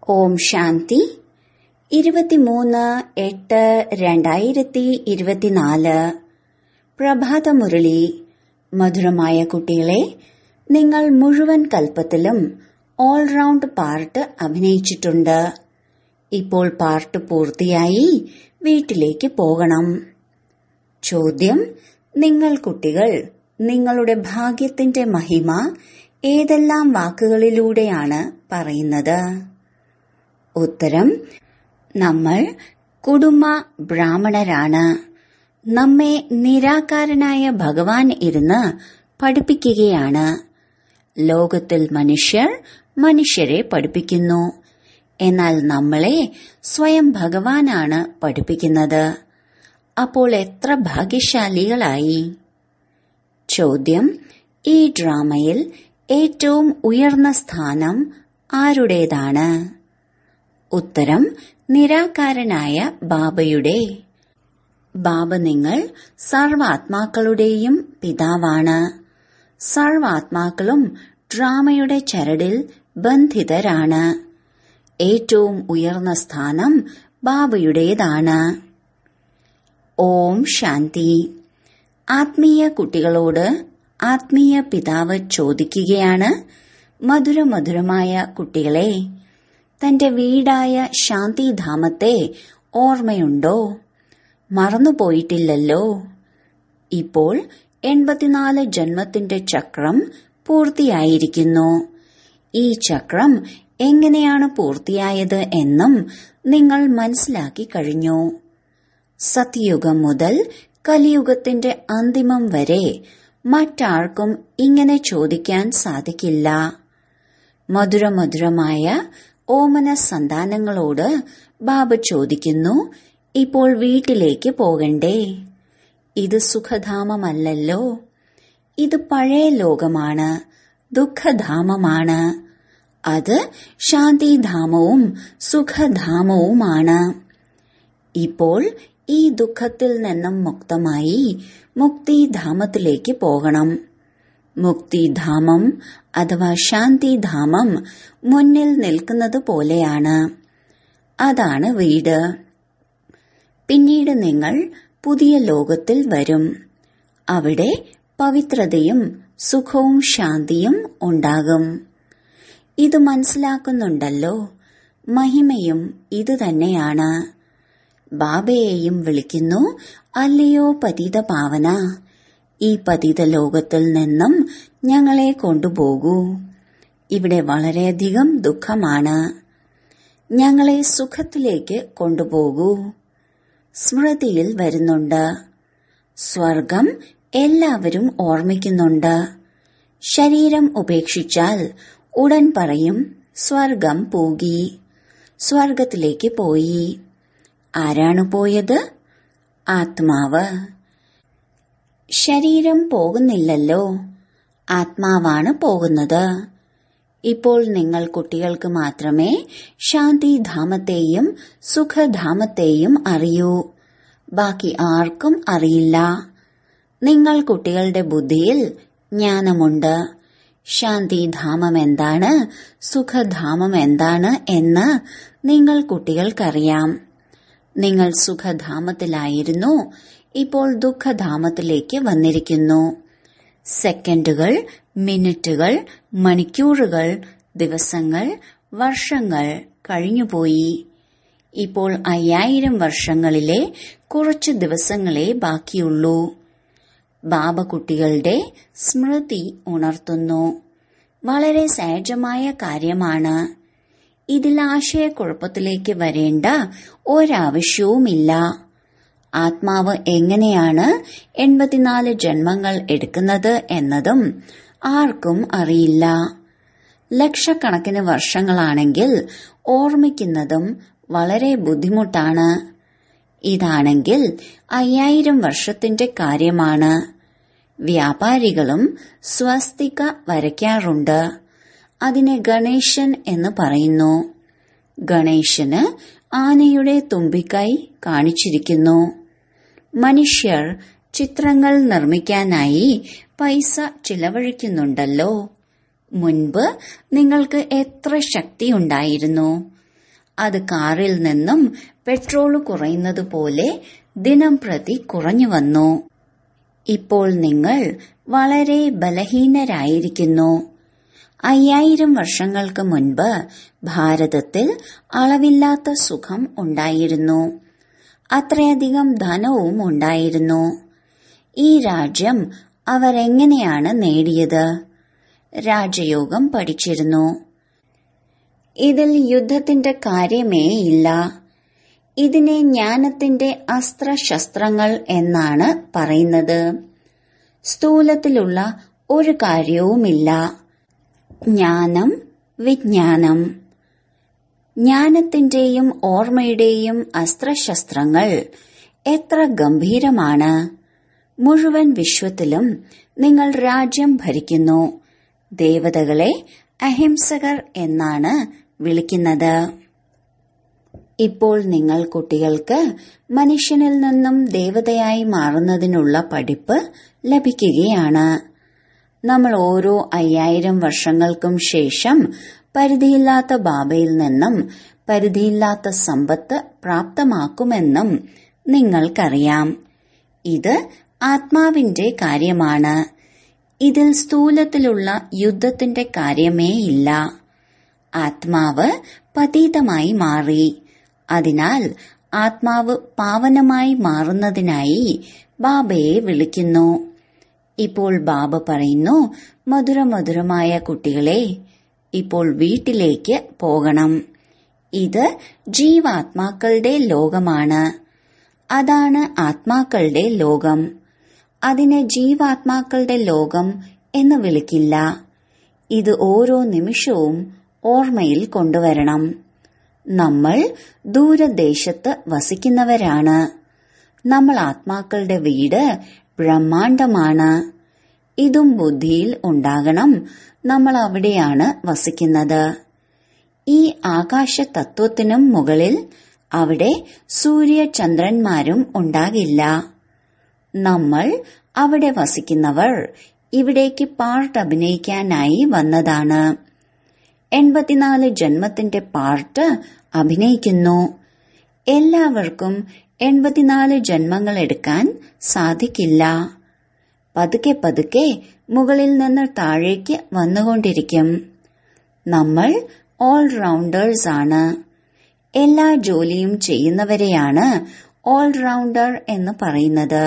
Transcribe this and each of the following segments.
ഓം ശാന്തി ഇരുപത്തിമൂന്ന് എട്ട് രണ്ടായിരത്തി ഇരുപത്തിനാല് പ്രഭാതമുരളി മധുരമായ കുട്ടികളെ നിങ്ങൾ മുഴുവൻ കൽപ്പത്തിലും ഓൾറൗണ്ട് പാർട്ട് അഭിനയിച്ചിട്ടുണ്ട് ഇപ്പോൾ പാർട്ട് പൂർത്തിയായി വീട്ടിലേക്ക് പോകണം ചോദ്യം നിങ്ങൾ കുട്ടികൾ നിങ്ങളുടെ ഭാഗ്യത്തിന്റെ മഹിമ ഏതെല്ലാം വാക്കുകളിലൂടെയാണ് പറയുന്നത് ഉത്തരം നമ്മൾ കുടുംബ ബ്രാഹ്മണരാണ് നമ്മെ നിരാകാരനായ ഭഗവാൻ ഇരുന്ന് പഠിപ്പിക്കുകയാണ് ലോകത്തിൽ മനുഷ്യർ മനുഷ്യരെ പഠിപ്പിക്കുന്നു എന്നാൽ നമ്മളെ സ്വയം ഭഗവാനാണ് പഠിപ്പിക്കുന്നത് അപ്പോൾ എത്ര ഭാഗ്യശാലികളായി ചോദ്യം ഈ ഡ്രാമയിൽ ഏറ്റവും ഉയർന്ന സ്ഥാനം ആരുടേതാണ് ഉത്തരം നിരാകാരനായ ബാബയുടെ ബാബ നിങ്ങൾ സർവാത്മാക്കളുടെയും പിതാവാണ് സർവാത്മാക്കളും ഡ്രാമയുടെ ചരടിൽ ബന്ധിതരാണ് ഏറ്റവും ഉയർന്ന സ്ഥാനം ബാബയുടേതാണ് ഓം ശാന്തി ആത്മീയ കുട്ടികളോട് ആത്മീയ പിതാവ് ചോദിക്കുകയാണ് മധുരമധുരമായ കുട്ടികളെ തന്റെ വീടായ ശാന്തിധാമത്തെ ഓർമ്മയുണ്ടോ മറന്നുപോയിട്ടില്ലല്ലോ ഇപ്പോൾ എൺപത്തിനാല് ജന്മത്തിന്റെ ചക്രം പൂർത്തിയായിരിക്കുന്നു ഈ ചക്രം എങ്ങനെയാണ് പൂർത്തിയായത് എന്നും നിങ്ങൾ മനസ്സിലാക്കി കഴിഞ്ഞു സത്യയുഗം മുതൽ കലിയുഗത്തിന്റെ അന്തിമം വരെ മറ്റാർക്കും ഇങ്ങനെ ചോദിക്കാൻ സാധിക്കില്ല മധുരമധുരമായ ഓമന സന്താനങ്ങളോട് ബാബ ചോദിക്കുന്നു ഇപ്പോൾ വീട്ടിലേക്ക് പോകണ്ടേ ഇത് സുഖധാമമല്ലല്ലോ ഇത് പഴയ ലോകമാണ് ദുഃഖധാമമാണ് അത് ശാന്തിധാമവും സുഖധാമവുമാണ് ഇപ്പോൾ ഈ ദുഃഖത്തിൽ നിന്നും മുക്തമായി മുക്തിധാമത്തിലേക്ക് പോകണം മുക്തിധാമം അഥവാ ശാന്തിധാമം മുന്നിൽ നിൽക്കുന്നത് പോലെയാണ് അതാണ് വീട് പിന്നീട് നിങ്ങൾ പുതിയ ലോകത്തിൽ വരും അവിടെ പവിത്രതയും സുഖവും ശാന്തിയും ഉണ്ടാകും ഇത് മനസ്സിലാക്കുന്നുണ്ടല്ലോ മഹിമയും ഇതുതന്നെയാണ് ബാബയെയും വിളിക്കുന്നു അല്ലയോ പതിത പാവന ഈ പതിത ലോകത്തിൽ നിന്നും ഞങ്ങളെ കൊണ്ടുപോകൂ ഇവിടെ വളരെയധികം ദുഃഖമാണ് ഞങ്ങളെ സുഖത്തിലേക്ക് കൊണ്ടുപോകൂ സ്മൃതിയിൽ വരുന്നുണ്ട് സ്വർഗം എല്ലാവരും ഓർമ്മിക്കുന്നുണ്ട് ശരീരം ഉപേക്ഷിച്ചാൽ ഉടൻ പറയും സ്വർഗം പോകി സ്വർഗത്തിലേക്ക് പോയി ആരാണ് പോയത് ആത്മാവ് ശരീരം പോകുന്നില്ലല്ലോ ആത്മാവാണ് പോകുന്നത് ഇപ്പോൾ നിങ്ങൾ കുട്ടികൾക്ക് മാത്രമേ ശാന്തിധാമത്തെയും സുഖധാമത്തെയും അറിയൂ ബാക്കി ആർക്കും അറിയില്ല നിങ്ങൾ കുട്ടികളുടെ ബുദ്ധിയിൽ ജ്ഞാനമുണ്ട് ശാന്തിധാമം എന്താണ് സുഖധാമം എന്താണ് എന്ന് നിങ്ങൾ കുട്ടികൾക്കറിയാം നിങ്ങൾ സുഖധാമത്തിലായിരുന്നു ഇപ്പോൾ ദുഃഖധാമത്തിലേക്ക് വന്നിരിക്കുന്നു സെക്കൻഡുകൾ മിനിറ്റുകൾ മണിക്കൂറുകൾ ദിവസങ്ങൾ വർഷങ്ങൾ കഴിഞ്ഞുപോയി ഇപ്പോൾ അയ്യായിരം വർഷങ്ങളിലെ കുറച്ച് ദിവസങ്ങളെ ബാക്കിയുള്ളൂ ബാബ കുട്ടികളുടെ സ്മൃതി ഉണർത്തുന്നു വളരെ സഹജമായ കാര്യമാണ് ഇതിൽ ആശയക്കുഴപ്പത്തിലേക്ക് വരേണ്ട ഒരാവശ്യവുമില്ല ആത്മാവ് എങ്ങനെയാണ് എൺപത്തിനാല് ജന്മങ്ങൾ എടുക്കുന്നത് എന്നതും ആർക്കും അറിയില്ല ലക്ഷക്കണക്കിന് വർഷങ്ങളാണെങ്കിൽ ഓർമ്മിക്കുന്നതും വളരെ ബുദ്ധിമുട്ടാണ് ഇതാണെങ്കിൽ അയ്യായിരം വർഷത്തിന്റെ കാര്യമാണ് വ്യാപാരികളും സ്വസ്തിക വരയ്ക്കാറുണ്ട് അതിനെ ഗണേശൻ എന്ന് പറയുന്നു ഗണേശന് ആനയുടെ തുമ്പിക്കൈ കാണിച്ചിരിക്കുന്നു മനുഷ്യർ ചിത്രങ്ങൾ നിർമ്മിക്കാനായി പൈസ ചിലവഴിക്കുന്നുണ്ടല്ലോ മുൻപ് നിങ്ങൾക്ക് എത്ര ശക്തിയുണ്ടായിരുന്നു അത് കാറിൽ നിന്നും പെട്രോൾ കുറയുന്നത് പോലെ ദിനം പ്രതി കുറഞ്ഞു വന്നു ഇപ്പോൾ നിങ്ങൾ വളരെ ബലഹീനരായിരിക്കുന്നു അയ്യായിരം വർഷങ്ങൾക്ക് മുൻപ് ഭാരതത്തിൽ അളവില്ലാത്ത സുഖം ഉണ്ടായിരുന്നു അത്രയധികം ധനവും ഉണ്ടായിരുന്നു ഈ രാജ്യം അവരെങ്ങനെയാണ് നേടിയത് രാജയോഗം പഠിച്ചിരുന്നു ഇതിൽ യുദ്ധത്തിന്റെ കാര്യമേ ഇല്ല ഇതിനെ ജ്ഞാനത്തിന്റെ അസ്ത്രശസ്ത്രങ്ങൾ എന്നാണ് പറയുന്നത് സ്ഥൂലത്തിലുള്ള ഒരു കാര്യവുമില്ല ജ്ഞാനം വിജ്ഞാനം ജ്ഞാനത്തിന്റെയും ഓർമ്മയുടെയും അസ്ത്രശസ്ത്രങ്ങൾ എത്ര ഗംഭീരമാണ് മുഴുവൻ വിശ്വത്തിലും നിങ്ങൾ രാജ്യം ഭരിക്കുന്നു ദേവതകളെ അഹിംസകർ എന്നാണ് വിളിക്കുന്നത് ഇപ്പോൾ നിങ്ങൾ കുട്ടികൾക്ക് മനുഷ്യനിൽ നിന്നും ദേവതയായി മാറുന്നതിനുള്ള പഠിപ്പ് ലഭിക്കുകയാണ് നമ്മൾ ഓരോ അയ്യായിരം വർഷങ്ങൾക്കും ശേഷം പരിധിയില്ലാത്ത ബാബയിൽ നിന്നും പരിധിയില്ലാത്ത സമ്പത്ത് പ്രാപ്തമാക്കുമെന്നും നിങ്ങൾക്കറിയാം ഇത് ആത്മാവിന്റെ കാര്യമാണ് ഇതിൽ സ്ഥൂലത്തിലുള്ള യുദ്ധത്തിന്റെ കാര്യമേ ഇല്ല ആത്മാവ് പതീതമായി മാറി അതിനാൽ ആത്മാവ് പാവനമായി മാറുന്നതിനായി ബാബയെ വിളിക്കുന്നു ഇപ്പോൾ ബാബ പറയുന്നു മധുരമധുരമായ കുട്ടികളെ ഇപ്പോൾ വീട്ടിലേക്ക് പോകണം ഇത് ജീവാത്മാക്കളുടെ ലോകമാണ് അതാണ് ആത്മാക്കളുടെ ലോകം അതിനെ ജീവാത്മാക്കളുടെ ലോകം എന്ന് വിളിക്കില്ല ഇത് ഓരോ നിമിഷവും ഓർമ്മയിൽ കൊണ്ടുവരണം നമ്മൾ ദൂരദേശത്ത് വസിക്കുന്നവരാണ് നമ്മൾ ആത്മാക്കളുടെ വീട് ബ്രഹ്മാണ്ടമാണ് ഇതും ബുദ്ധിയിൽ ഉണ്ടാകണം നമ്മൾ അവിടെയാണ് വസിക്കുന്നത് ഈ ആകാശ തത്വത്തിനും മുകളിൽ അവിടെ സൂര്യചന്ദ്രന്മാരും ഉണ്ടാകില്ല നമ്മൾ അവിടെ വസിക്കുന്നവർ ഇവിടേക്ക് പാർട്ട് അഭിനയിക്കാനായി വന്നതാണ് എൺപത്തിനാല് ജന്മത്തിന്റെ പാർട്ട് അഭിനയിക്കുന്നു എല്ലാവർക്കും എൺപത്തിനാല് ജന്മങ്ങൾ എടുക്കാൻ സാധിക്കില്ല പതുക്കെ പതുക്കെ മുകളിൽ നിന്ന് താഴേക്ക് വന്നുകൊണ്ടിരിക്കും നമ്മൾ ഓൾറൗണ്ടേഴ്സ് ആണ് എല്ലാ ജോലിയും ചെയ്യുന്നവരെയാണ് ഓൾറൗണ്ടർ എന്ന് പറയുന്നത്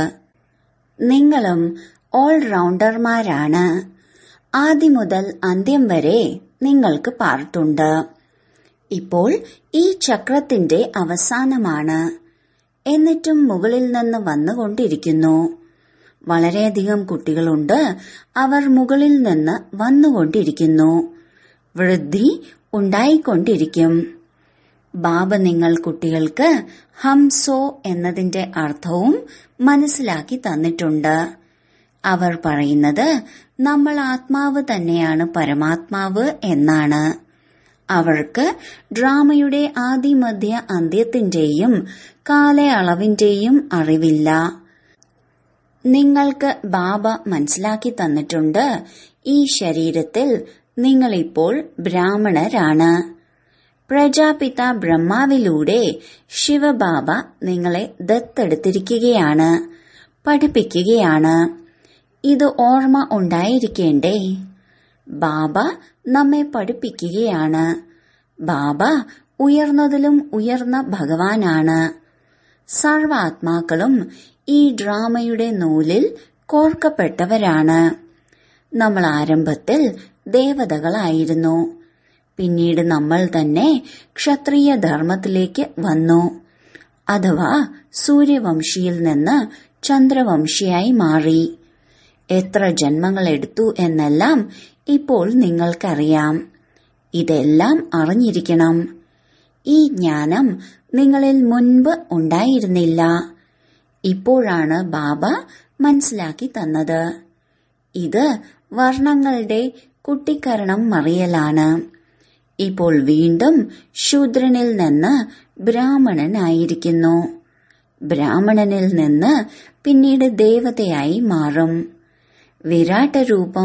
നിങ്ങളും ഓൾറൗണ്ടർമാരാണ് ആദ്യം മുതൽ അന്ത്യം വരെ നിങ്ങൾക്ക് പാർട്ടുണ്ട് ഇപ്പോൾ ഈ ചക്രത്തിന്റെ അവസാനമാണ് എന്നിട്ടും മുകളിൽ നിന്ന് വന്നുകൊണ്ടിരിക്കുന്നു വളരെയധികം കുട്ടികളുണ്ട് അവർ മുകളിൽ നിന്ന് വന്നുകൊണ്ടിരിക്കുന്നു വൃദ്ധി ഉണ്ടായിക്കൊണ്ടിരിക്കും ബാബ നിങ്ങൾ കുട്ടികൾക്ക് ഹംസോ എന്നതിന്റെ അർത്ഥവും മനസ്സിലാക്കി തന്നിട്ടുണ്ട് അവർ പറയുന്നത് നമ്മൾ ആത്മാവ് തന്നെയാണ് പരമാത്മാവ് എന്നാണ് അവർക്ക് ഡ്രാമയുടെ ആദിമധ്യ അന്ത്യത്തിന്റെയും കാലയളവിന്റെയും അറിവില്ല നിങ്ങൾക്ക് ബാബ മനസ്സിലാക്കി തന്നിട്ടുണ്ട് ഈ ശരീരത്തിൽ നിങ്ങളിപ്പോൾ ബ്രാഹ്മണരാണ് പ്രജാപിത ബ്രഹ്മാവിലൂടെ ശിവബാബ നിങ്ങളെ ദത്തെടുത്തിരിക്കുകയാണ് പഠിപ്പിക്കുകയാണ് ഇത് ഓർമ്മ ഉണ്ടായിരിക്കേണ്ടേ ബാബ നമ്മെ പഠിപ്പിക്കുകയാണ് ബാബ ഉയർന്നതിലും ഉയർന്ന ഭഗവാനാണ് സർവാത്മാക്കളും ഈ ഡ്രാമയുടെ നൂലിൽ കോർക്കപ്പെട്ടവരാണ് നമ്മൾ ആരംഭത്തിൽ ദേവതകളായിരുന്നു പിന്നീട് നമ്മൾ തന്നെ ക്ഷത്രിയ ധർമ്മത്തിലേക്ക് വന്നു അഥവാ സൂര്യവംശിയിൽ നിന്ന് ചന്ദ്രവംശിയായി മാറി എത്ര ജന്മങ്ങൾ എടുത്തു എന്നെല്ലാം ഇപ്പോൾ നിങ്ങൾക്കറിയാം ഇതെല്ലാം അറിഞ്ഞിരിക്കണം ഈ ജ്ഞാനം നിങ്ങളിൽ മുൻപ് ഉണ്ടായിരുന്നില്ല ഇപ്പോഴാണ് ബാബ മനസ്സിലാക്കി തന്നത് ഇത് വർണ്ണങ്ങളുടെ കുട്ടിക്കരണം മറിയലാണ് ഇപ്പോൾ വീണ്ടും ശൂദ്രനിൽ നിന്ന് ബ്രാഹ്മണനായിരിക്കുന്നു ബ്രാഹ്മണനിൽ നിന്ന് പിന്നീട് ദേവതയായി മാറും വിരാട്ട രൂപം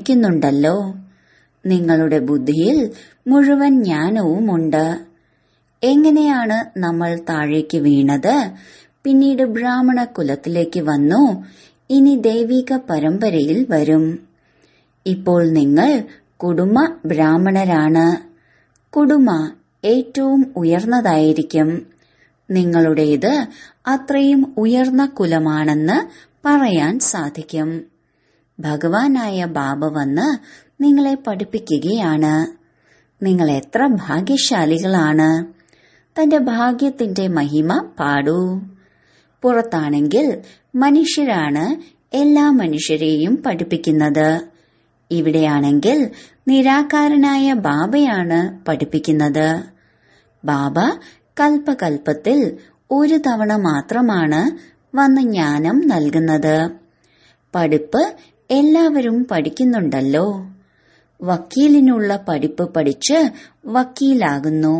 കാണിക്കുന്നുണ്ടല്ലോ നിങ്ങളുടെ ബുദ്ധിയിൽ മുഴുവൻ ജ്ഞാനവുമുണ്ട് എങ്ങനെയാണ് നമ്മൾ താഴേക്ക് വീണത് പിന്നീട് ബ്രാഹ്മണ കുലത്തിലേക്ക് വന്നു ഇനി ദൈവിക പരമ്പരയിൽ വരും ഇപ്പോൾ നിങ്ങൾ കുടുംബ ബ്രാഹ്മണരാണ് കുടുംബ ഏറ്റവും ഉയർന്നതായിരിക്കും നിങ്ങളുടേത് അത്രയും ഉയർന്ന കുലമാണെന്ന് പറയാൻ സാധിക്കും ഭഗവാനായ ബാബ വന്ന് നിങ്ങളെ പഠിപ്പിക്കുകയാണ് നിങ്ങൾ എത്ര ഭാഗ്യശാലികളാണ് തന്റെ ഭാഗ്യത്തിന്റെ മഹിമ പാടൂ പുറത്താണെങ്കിൽ മനുഷ്യരാണ് എല്ലാ മനുഷ്യരെയും പഠിപ്പിക്കുന്നത് ഇവിടെയാണെങ്കിൽ നിരാകാരനായ ബാബയാണ് പഠിപ്പിക്കുന്നത് ബാബ കൽപ്പകൽപ്പത്തിൽ ഒരു തവണ മാത്രമാണ് വന്ന് ജ്ഞാനം നൽകുന്നത് പഠിപ്പ് എല്ലാവരും പഠിക്കുന്നുണ്ടല്ലോ വക്കീലിനുള്ള പഠിപ്പ് പഠിച്ച് വക്കീലാകുന്നു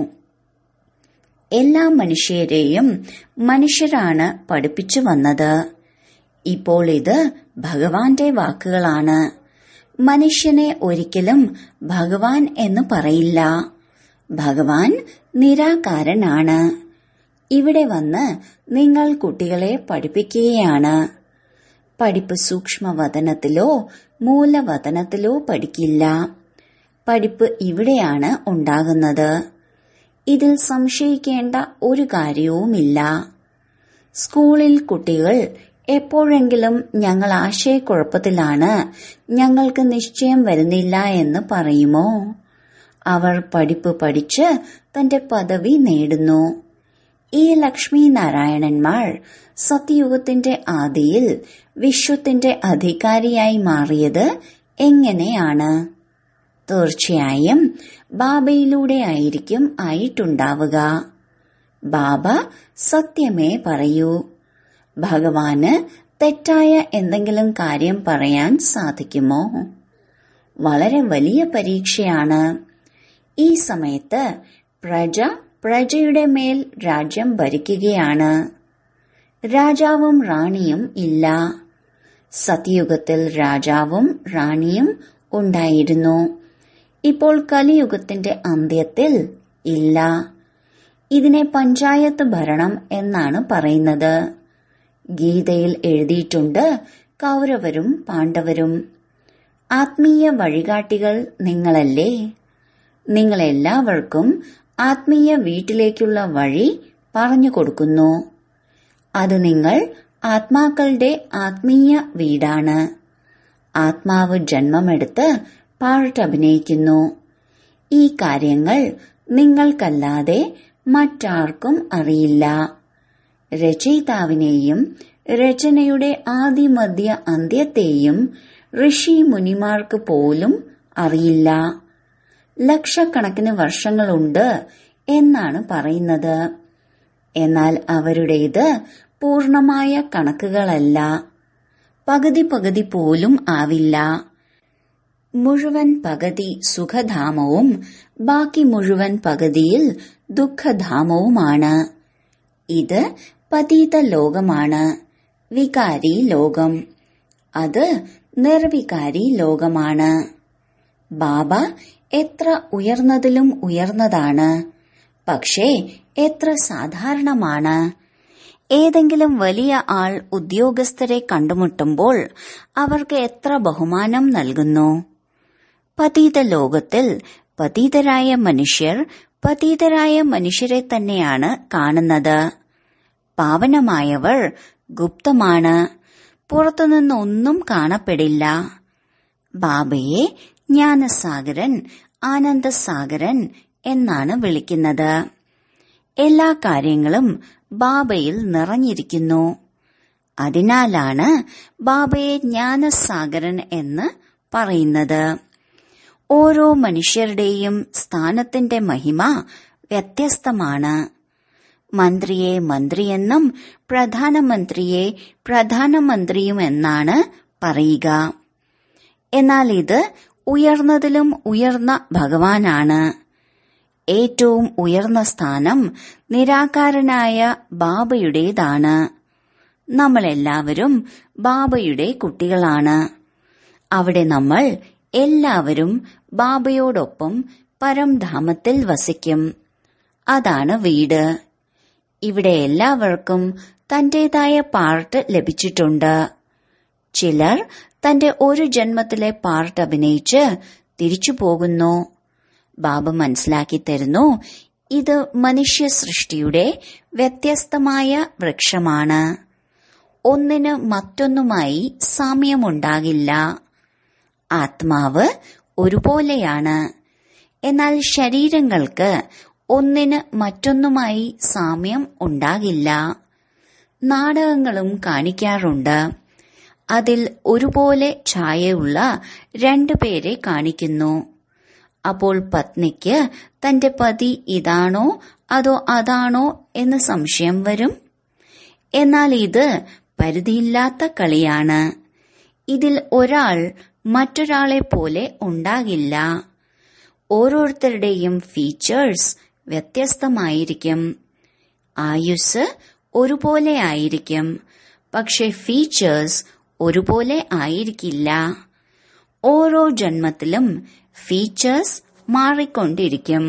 എല്ലാ മനുഷ്യരെയും മനുഷ്യരാണ് പഠിപ്പിച്ചു വന്നത് ഇപ്പോൾ ഇത് ഭഗവാന്റെ വാക്കുകളാണ് മനുഷ്യനെ ഒരിക്കലും ഭഗവാൻ എന്ന് പറയില്ല ഭഗവാൻ നിരാകാരനാണ് ഇവിടെ വന്ന് നിങ്ങൾ കുട്ടികളെ പഠിപ്പിക്കുകയാണ് പഠിപ്പ് സൂക്ഷ്മവതനത്തിലോ മൂലവതനത്തിലോ പഠിക്കില്ല പഠിപ്പ് ഇവിടെയാണ് ഉണ്ടാകുന്നത് ഇതിൽ സംശയിക്കേണ്ട ഒരു കാര്യവുമില്ല സ്കൂളിൽ കുട്ടികൾ എപ്പോഴെങ്കിലും ഞങ്ങൾ ആശയക്കുഴപ്പത്തിലാണ് ഞങ്ങൾക്ക് നിശ്ചയം വരുന്നില്ല എന്ന് പറയുമോ അവർ പഠിപ്പ് പഠിച്ച് തന്റെ പദവി നേടുന്നു ഈ ലക്ഷ്മി നാരായണന്മാർ സത്യയുഗത്തിന്റെ ആദിയിൽ വിശ്വത്തിന്റെ അധികാരിയായി മാറിയത് എങ്ങനെയാണ് തീർച്ചയായും ബാബയിലൂടെ ആയിരിക്കും ആയിട്ടുണ്ടാവുക ബാബ സത്യമേ പറയൂ ഭഗവാന് തെറ്റായ എന്തെങ്കിലും കാര്യം പറയാൻ സാധിക്കുമോ വളരെ വലിയ പരീക്ഷയാണ് ഈ സമയത്ത് പ്രജ പ്രജയുടെ മേൽ രാജ്യം ഭരിക്കുകയാണ് രാജാവും റാണിയും ഇല്ല സത്യയുഗത്തിൽ രാജാവും റാണിയും ഉണ്ടായിരുന്നു ഇപ്പോൾ കലിയുഗത്തിന്റെ അന്ത്യത്തിൽ ഇല്ല ഇതിനെ പഞ്ചായത്ത് ഭരണം എന്നാണ് പറയുന്നത് ഗീതയിൽ എഴുതിയിട്ടുണ്ട് കൗരവരും പാണ്ഡവരും ആത്മീയ വഴികാട്ടികൾ നിങ്ങളല്ലേ നിങ്ങളെല്ലാവർക്കും ആത്മീയ വീട്ടിലേക്കുള്ള വഴി പറഞ്ഞു കൊടുക്കുന്നു അത് നിങ്ങൾ ആത്മാക്കളുടെ ആത്മീയ വീടാണ് ആത്മാവ് ജന്മമെടുത്ത് പാട്ടഭിനയിക്കുന്നു ഈ കാര്യങ്ങൾ നിങ്ങൾക്കല്ലാതെ മറ്റാർക്കും അറിയില്ല രചയിതാവിനെയും രചനയുടെ ആദിമധ്യ അന്ത്യത്തെയും ഋഷി മുനിമാർക്ക് പോലും അറിയില്ല ലക്ഷക്കണക്കിന് വർഷങ്ങളുണ്ട് എന്നാണ് പറയുന്നത് എന്നാൽ അവരുടേത് പൂർണമായ കണക്കുകളല്ല പകുതി പകുതി പോലും ആവില്ല മുഴുവൻ പകുതി സുഖധാമവും ബാക്കി മുഴുവൻ പകുതിയിൽ ദുഃഖധാമവുമാണ് ഇത് പതീത ലോകമാണ് വികാരി ലോകം അത് നിർവികാരി ലോകമാണ് ബാബ എത്ര ഉയർന്നതിലും ഉയർന്നതാണ് പക്ഷേ എത്ര സാധാരണമാണ് ഏതെങ്കിലും വലിയ ആൾ ഉദ്യോഗസ്ഥരെ കണ്ടുമുട്ടുമ്പോൾ അവർക്ക് എത്ര ബഹുമാനം നൽകുന്നു പതീത ലോകത്തിൽ പതീതരായ മനുഷ്യർ പതീതരായ മനുഷ്യരെ തന്നെയാണ് കാണുന്നത് പാവനമായവർ ഗുപ്തമാണ് പുറത്തുനിന്ന് ഒന്നും കാണപ്പെടില്ല ബാബയെ ജ്ഞാനസാഗരൻ ആനന്ദസാഗരൻ എന്നാണ് വിളിക്കുന്നത് എല്ലാ കാര്യങ്ങളും ബാബയിൽ നിറഞ്ഞിരിക്കുന്നു അതിനാലാണ് ബാബയെ ജ്ഞാനസാഗരൻ എന്ന് പറയുന്നത് ഓരോ മനുഷ്യരുടെയും സ്ഥാനത്തിന്റെ മഹിമ വ്യത്യസ്തമാണ് മന്ത്രിയെ മന്ത്രിയെന്നും പ്രധാനമന്ത്രിയെ പ്രധാനമന്ത്രിയുമെന്നാണ് പറയുക എന്നാൽ ഇത് ഉയർന്നതിലും ഉയർന്ന ഭഗവാനാണ് ഏറ്റവും ഉയർന്ന സ്ഥാനം നിരാകാരനായ ബാബയുടേതാണ് നമ്മളെല്ലാവരും ബാബയുടെ കുട്ടികളാണ് അവിടെ നമ്മൾ എല്ലാവരും ബാബയോടൊപ്പം പരംധാമത്തിൽ വസിക്കും അതാണ് വീട് ഇവിടെ എല്ലാവർക്കും തന്റേതായ പാർട്ട് ലഭിച്ചിട്ടുണ്ട് ചിലർ തന്റെ ഒരു ജന്മത്തിലെ പാർട്ട് അഭിനയിച്ച് തിരിച്ചു പോകുന്നു ബാബ മനസ്സിലാക്കി തരുന്നു ഇത് മനുഷ്യ സൃഷ്ടിയുടെ വ്യത്യസ്തമായ വൃക്ഷമാണ് ഒന്നിന് മറ്റൊന്നുമായി സാമ്യമുണ്ടാകില്ല ആത്മാവ് ഒരുപോലെയാണ് എന്നാൽ ശരീരങ്ങൾക്ക് ഒന്നിന് മറ്റൊന്നുമായി സാമ്യം ഉണ്ടാകില്ല നാടകങ്ങളും കാണിക്കാറുണ്ട് അതിൽ ഒരുപോലെ ഛായയുള്ള രണ്ടുപേരെ കാണിക്കുന്നു അപ്പോൾ പത്നിക്ക് തന്റെ പതി ഇതാണോ അതോ അതാണോ എന്ന് സംശയം വരും എന്നാൽ ഇത് പരിധിയില്ലാത്ത കളിയാണ് ഇതിൽ ഒരാൾ മറ്റൊരാളെ പോലെ ഉണ്ടാകില്ല ഓരോരുത്തരുടെയും ഫീച്ചേഴ്സ് വ്യത്യസ്തമായിരിക്കും ആയുസ് ഒരുപോലെ ആയിരിക്കും പക്ഷെ ഫീച്ചേഴ്സ് ഒരുപോലെ ആയിരിക്കില്ല ഓരോ ജന്മത്തിലും ഫീച്ചേഴ്സ് മാറിക്കൊണ്ടിരിക്കും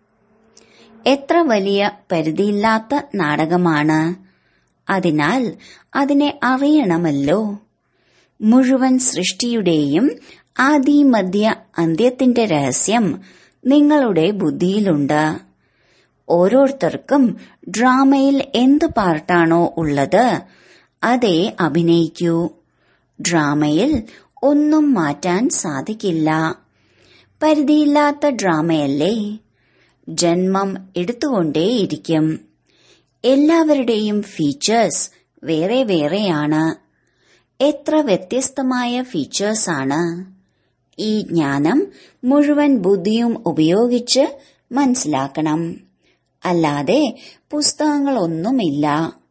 എത്ര വലിയ പരിധിയില്ലാത്ത നാടകമാണ് അതിനാൽ അതിനെ അറിയണമല്ലോ മുഴുവൻ സൃഷ്ടിയുടെയും ആദി മധ്യ അന്ത്യത്തിന്റെ രഹസ്യം നിങ്ങളുടെ ബുദ്ധിയിലുണ്ട് ഓരോരുത്തർക്കും ഡ്രാമയിൽ എന്ത് പാർട്ടാണോ ഉള്ളത് അതേ അഭിനയിക്കൂ ഡ്രാമയിൽ ഒന്നും മാറ്റാൻ സാധിക്കില്ല പരിധിയില്ലാത്ത ഡ്രാമയല്ലേ ജന്മം എടുത്തുകൊണ്ടേയിരിക്കും എല്ലാവരുടെയും ഫീച്ചേഴ്സ് വേറെ വേറെയാണ് എത്ര വ്യത്യസ്തമായ ഫീച്ചേഴ്സാണ് ഈ ജ്ഞാനം മുഴുവൻ ബുദ്ധിയും ഉപയോഗിച്ച് മനസ്സിലാക്കണം അല്ലാതെ പുസ്തകങ്ങളൊന്നുമില്ല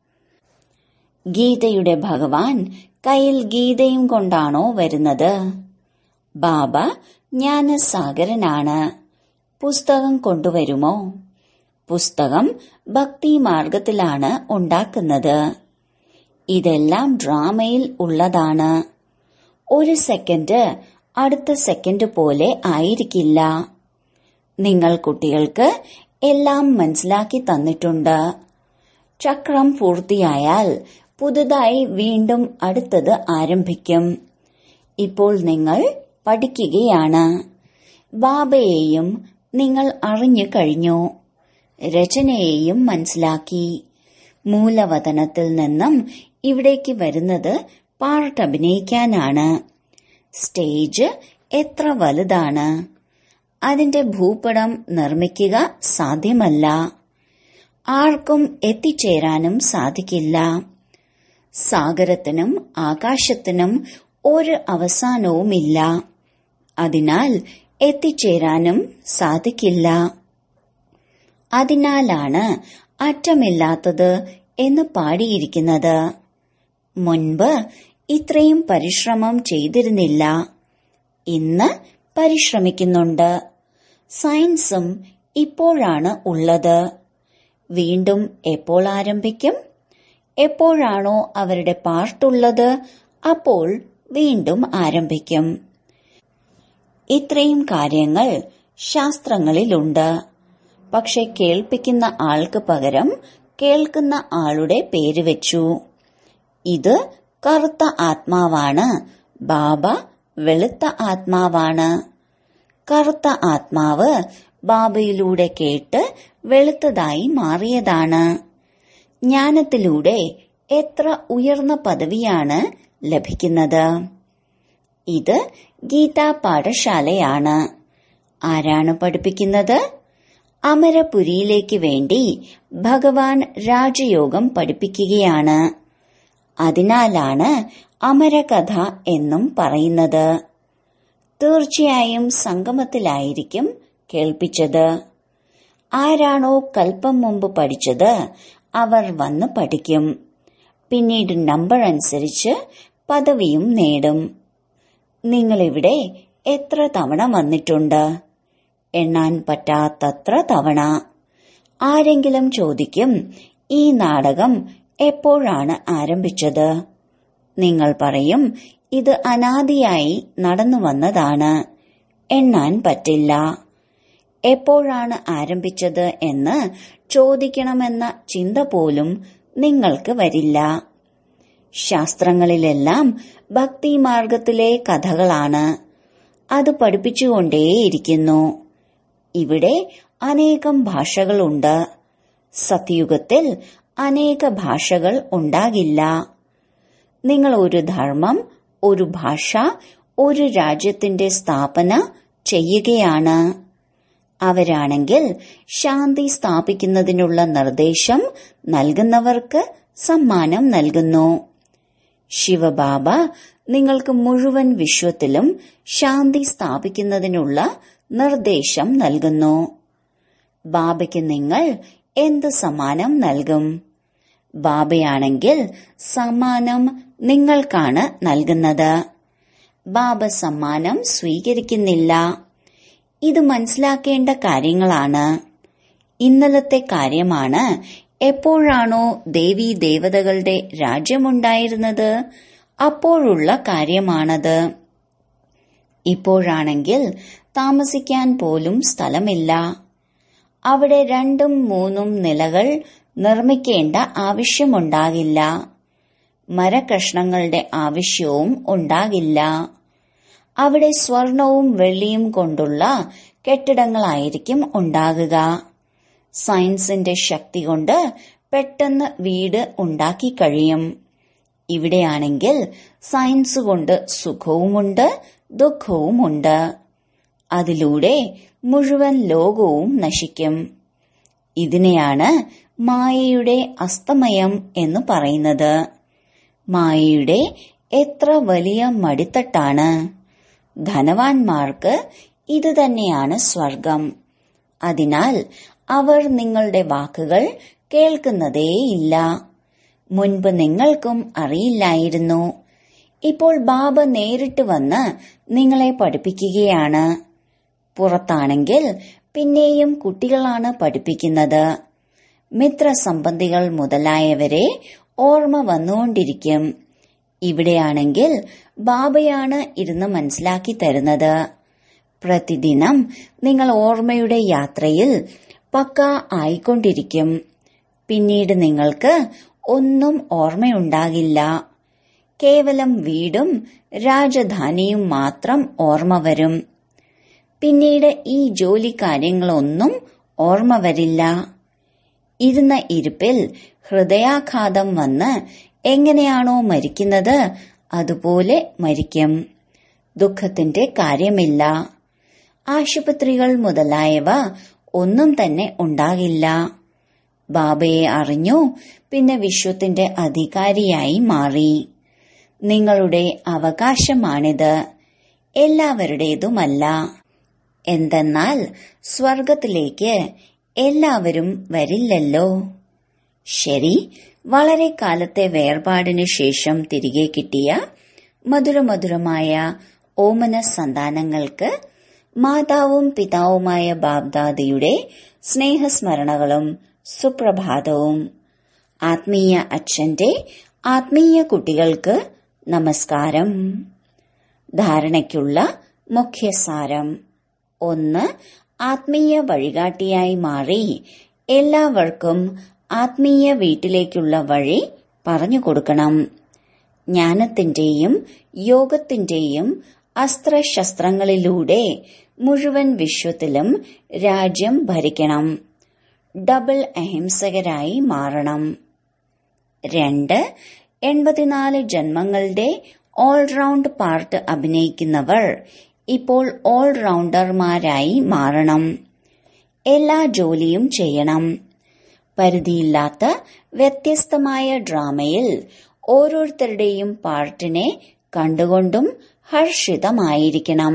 ഗീതയുടെ ഭഗവാൻ കയ്യിൽ ഗീതയും കൊണ്ടാണോ വരുന്നത് ബാബ ജ്ഞാനസാഗരനാണ് പുസ്തകം കൊണ്ടുവരുമോ പുസ്തകം ഭക്തി മാർഗത്തിലാണ് ഉണ്ടാക്കുന്നത് ഇതെല്ലാം ഡ്രാമയിൽ ഉള്ളതാണ് ഒരു സെക്കൻഡ് അടുത്ത സെക്കൻഡ് പോലെ ആയിരിക്കില്ല നിങ്ങൾ കുട്ടികൾക്ക് എല്ലാം മനസ്സിലാക്കി തന്നിട്ടുണ്ട് ചക്രം പൂർത്തിയായാൽ പുതുതായി വീണ്ടും അടുത്തത് ആരംഭിക്കും ഇപ്പോൾ നിങ്ങൾ പഠിക്കുകയാണ് ബാബയെയും നിങ്ങൾ അറിഞ്ഞു കഴിഞ്ഞു രചനയെയും മനസ്സിലാക്കി മൂലവതനത്തിൽ നിന്നും ഇവിടേക്ക് വരുന്നത് പാർട്ട് അഭിനയിക്കാനാണ് സ്റ്റേജ് എത്ര വലുതാണ് അതിന്റെ ഭൂപടം നിർമ്മിക്കുക സാധ്യമല്ല ആർക്കും എത്തിച്ചേരാനും സാധിക്കില്ല സാഗരത്തിനും ആകാശത്തിനും ഒരു അവസാനവുമില്ല അതിനാൽ എത്തിച്ചേരാനും സാധിക്കില്ല അതിനാലാണ് അറ്റമില്ലാത്തത് എന്ന് പാടിയിരിക്കുന്നത് മുൻപ് ഇത്രയും പരിശ്രമം ചെയ്തിരുന്നില്ല ഇന്ന് പരിശ്രമിക്കുന്നുണ്ട് സയൻസും ഇപ്പോഴാണ് ഉള്ളത് വീണ്ടും എപ്പോൾ ആരംഭിക്കും എപ്പോഴാണോ അവരുടെ പാർട്ടുള്ളത് അപ്പോൾ വീണ്ടും ആരംഭിക്കും ഇത്രയും കാര്യങ്ങൾ ശാസ്ത്രങ്ങളിലുണ്ട് പക്ഷെ കേൾപ്പിക്കുന്ന ആൾക്ക് പകരം കേൾക്കുന്ന ആളുടെ പേര് വെച്ചു ഇത് കറുത്ത ആത്മാവാണ് ബാബ വെളുത്ത ആത്മാവാണ് കറുത്ത ആത്മാവ് ബാബയിലൂടെ കേട്ട് വെളുത്തതായി മാറിയതാണ് ജ്ഞാനത്തിലൂടെ എത്ര ഉയർന്ന പദവിയാണ് ലഭിക്കുന്നത് ഇത് ഗീതാ പാഠശാലയാണ് ആരാണ് പഠിപ്പിക്കുന്നത് അമരപുരിയിലേക്ക് വേണ്ടി ഭഗവാൻ രാജയോഗം പഠിപ്പിക്കുകയാണ് അതിനാലാണ് അമരകഥ എന്നും പറയുന്നത് തീർച്ചയായും സംഗമത്തിലായിരിക്കും കേൾപ്പിച്ചത് ആരാണോ കൽപ്പം മുമ്പ് പഠിച്ചത് അവർ വന്ന് പഠിക്കും പിന്നീട് നമ്പർ അനുസരിച്ച് പദവിയും നേടും നിങ്ങളിവിടെ എത്ര തവണ വന്നിട്ടുണ്ട് എണ്ണാൻ പറ്റാത്തത്ര തവണ ആരെങ്കിലും ചോദിക്കും ഈ നാടകം എപ്പോഴാണ് ആരംഭിച്ചത് നിങ്ങൾ പറയും ഇത് അനാദിയായി നടന്നു വന്നതാണ് എണ്ണാൻ പറ്റില്ല എപ്പോഴാണ് ആരംഭിച്ചത് എന്ന് ചോദിക്കണമെന്ന ചിന്ത പോലും നിങ്ങൾക്ക് വരില്ല ശാസ്ത്രങ്ങളിലെല്ലാം ഭക്തിമാർഗത്തിലെ കഥകളാണ് അത് പഠിപ്പിച്ചുകൊണ്ടേയിരിക്കുന്നു ഇവിടെ അനേകം ഭാഷകളുണ്ട് സത്യുഗത്തിൽ അനേക ഭാഷകൾ ഉണ്ടാകില്ല നിങ്ങൾ ഒരു ധർമ്മം ഒരു ഭാഷ ഒരു രാജ്യത്തിന്റെ സ്ഥാപന ചെയ്യുകയാണ് അവരാണെങ്കിൽ ശാന്തി സ്ഥാപിക്കുന്നതിനുള്ള നിർദ്ദേശം നൽകുന്നവർക്ക് സമ്മാനം നൽകുന്നു ശിവബാബ നിങ്ങൾക്ക് മുഴുവൻ വിശ്വത്തിലും ശാന്തി സ്ഥാപിക്കുന്നതിനുള്ള നിർദ്ദേശം നൽകുന്നു ബാബയ്ക്ക് നിങ്ങൾ എന്ത് സമ്മാനം നൽകും ബാബയാണെങ്കിൽ സമ്മാനം നിങ്ങൾക്കാണ് നൽകുന്നത് ബാബ സമ്മാനം സ്വീകരിക്കുന്നില്ല ഇത് മനസ്സിലാക്കേണ്ട കാര്യങ്ങളാണ് ഇന്നലത്തെ കാര്യമാണ് എപ്പോഴാണോ ദേവീ ദേവതകളുടെ രാജ്യമുണ്ടായിരുന്നത് അപ്പോഴുള്ള കാര്യമാണത് ഇപ്പോഴാണെങ്കിൽ താമസിക്കാൻ പോലും സ്ഥലമില്ല അവിടെ രണ്ടും മൂന്നും നിലകൾ നിർമ്മിക്കേണ്ട ആവശ്യമുണ്ടാകില്ല മരകഷ്ണങ്ങളുടെ ആവശ്യവും ഉണ്ടാകില്ല അവിടെ സ്വർണവും വെള്ളിയും കൊണ്ടുള്ള കെട്ടിടങ്ങളായിരിക്കും ഉണ്ടാകുക സയൻസിന്റെ ശക്തി കൊണ്ട് പെട്ടെന്ന് വീട് ഉണ്ടാക്കി കഴിയും ഇവിടെയാണെങ്കിൽ സയൻസ് കൊണ്ട് സുഖവുമുണ്ട് ദുഃഖവുമുണ്ട് അതിലൂടെ മുഴുവൻ ലോകവും നശിക്കും ഇതിനെയാണ് മായയുടെ അസ്തമയം എന്ന് പറയുന്നത് മായയുടെ എത്ര വലിയ മടിത്തട്ടാണ് ധനവാന്മാർക്ക് ഇത് തന്നെയാണ് സ്വർഗം അതിനാൽ അവർ നിങ്ങളുടെ വാക്കുകൾ കേൾക്കുന്നതേയില്ല മുൻപ് നിങ്ങൾക്കും അറിയില്ലായിരുന്നു ഇപ്പോൾ ബാബ നേരിട്ട് വന്ന് നിങ്ങളെ പഠിപ്പിക്കുകയാണ് പുറത്താണെങ്കിൽ പിന്നെയും കുട്ടികളാണ് പഠിപ്പിക്കുന്നത് മിത്രസംബന്ധികൾ മുതലായവരെ ഓർമ്മ വന്നുകൊണ്ടിരിക്കും ഇവിടെയാണെങ്കിൽ ബാബയാണ് ഇരുന്ന് മനസ്സിലാക്കി തരുന്നത് പ്രതിദിനം നിങ്ങൾ ഓർമ്മയുടെ യാത്രയിൽ പക്ക ആയിക്കൊണ്ടിരിക്കും പിന്നീട് നിങ്ങൾക്ക് ഒന്നും ഓർമ്മയുണ്ടാകില്ല കേവലം വീടും രാജധാനിയും മാത്രം ഓർമ്മ വരും പിന്നീട് ഈ ജോലി കാര്യങ്ങളൊന്നും ഓർമ്മ വരില്ല ഇരുന്ന ഇരിപ്പിൽ ഹൃദയാഘാതം വന്ന് എങ്ങനെയാണോ മരിക്കുന്നത് അതുപോലെ മരിക്കും ദുഃഖത്തിന്റെ കാര്യമില്ല ആശുപത്രികൾ മുതലായവ ഒന്നും തന്നെ ഉണ്ടാകില്ല ബാബയെ അറിഞ്ഞു പിന്നെ വിശ്വത്തിന്റെ അധികാരിയായി മാറി നിങ്ങളുടെ അവകാശമാണിത് എല്ലാവരുടേതുമല്ല എന്തെന്നാൽ സ്വർഗത്തിലേക്ക് എല്ലാവരും വരില്ലല്ലോ ശരി വളരെ കാലത്തെ വേർപാടിനു ശേഷം തിരികെ കിട്ടിയ മധുരമധുരമായ ഓമന സന്താനങ്ങൾക്ക് മാതാവും പിതാവുമായ ബാബ്ദാദയുടെ സ്നേഹസ്മരണകളും സുപ്രഭാതവും ആത്മീയ അച്ഛന്റെ ആത്മീയ കുട്ടികൾക്ക് നമസ്കാരം ധാരണയ്ക്കുള്ള മുഖ്യസാരം ഒന്ന് ആത്മീയ വഴികാട്ടിയായി മാറി എല്ലാവർക്കും ആത്മീയ വീട്ടിലേക്കുള്ള വഴി പറഞ്ഞു കൊടുക്കണം ജ്ഞാനത്തിന്റെയും യോഗത്തിന്റെയും അസ്ത്രശസ്ത്രങ്ങളിലൂടെ മുഴുവൻ വിശ്വത്തിലും രാജ്യം ഭരിക്കണം ഡബിൾ അഹിംസകരായി മാറണം രണ്ട് എൺപത്തിനാല് ജന്മങ്ങളുടെ ഓൾറൗണ്ട് പാർട്ട് അഭിനയിക്കുന്നവർ ഇപ്പോൾ ഓൾറൗണ്ടർമാരായി മാറണം എല്ലാ ജോലിയും ചെയ്യണം പരിധിയില്ലാത്ത വ്യത്യസ്തമായ ഡ്രാമയിൽ ഓരോരുത്തരുടെയും പാർട്ടിനെ കണ്ടുകൊണ്ടും ഹർഷിതമായിരിക്കണം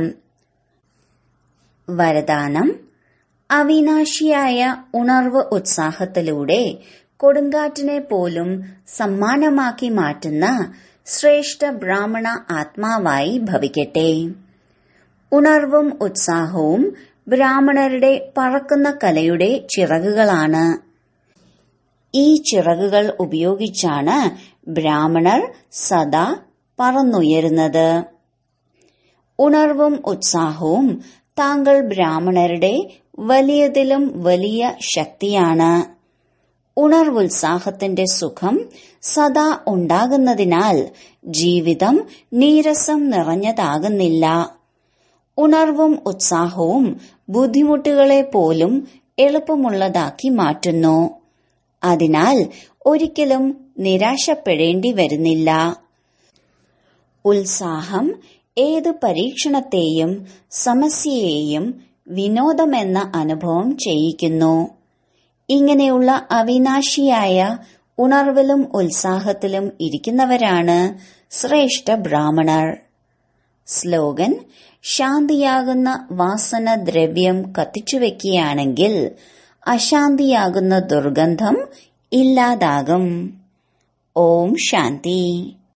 വരദാനം അവിനാശിയായ ഉണർവ് ഉത്സാഹത്തിലൂടെ കൊടുങ്കാറ്റിനെ പോലും സമ്മാനമാക്കി മാറ്റുന്ന ശ്രേഷ്ഠ ബ്രാഹ്മണ ആത്മാവായി ഭവിക്കട്ടെ ഉണർവും ഉത്സാഹവും ബ്രാഹ്മണരുടെ പറക്കുന്ന കലയുടെ ചിറകുകളാണ് ഈ ചിറകുകൾ ഉപയോഗിച്ചാണ് ബ്രാഹ്മണർ സദാ പറന്നുയരുന്നത് ഉണർവും ഉത്സാഹവും താങ്കൾ ബ്രാഹ്മണരുടെ വലിയതിലും വലിയ ശക്തിയാണ് ഉണർവുത്സാഹത്തിന്റെ സുഖം സദാ ഉണ്ടാകുന്നതിനാൽ ജീവിതം നീരസം നിറഞ്ഞതാകുന്നില്ല ഉണർവും ഉത്സാഹവും ബുദ്ധിമുട്ടുകളെ പോലും എളുപ്പമുള്ളതാക്കി മാറ്റുന്നു അതിനാൽ ഒരിക്കലും നിരാശപ്പെടേണ്ടി വരുന്നില്ല ഉത്സാഹം ഏത് പരീക്ഷണത്തെയും സമസ്യയെയും വിനോദമെന്ന അനുഭവം ചെയ്യിക്കുന്നു ഇങ്ങനെയുള്ള അവിനാശിയായ ഉണർവിലും ഉത്സാഹത്തിലും ഇരിക്കുന്നവരാണ് ശ്രേഷ്ഠ ബ്രാഹ്മണർ സ്ലോഗൻ ശാന്തിയാകുന്ന വാസന ദ്രവ്യം കത്തിച്ചുവെക്കുകയാണെങ്കിൽ അശാന്തിയാകുന്ന ദുർഗന്ധം ഇല്ലാതാകും ഓം ശാന്തി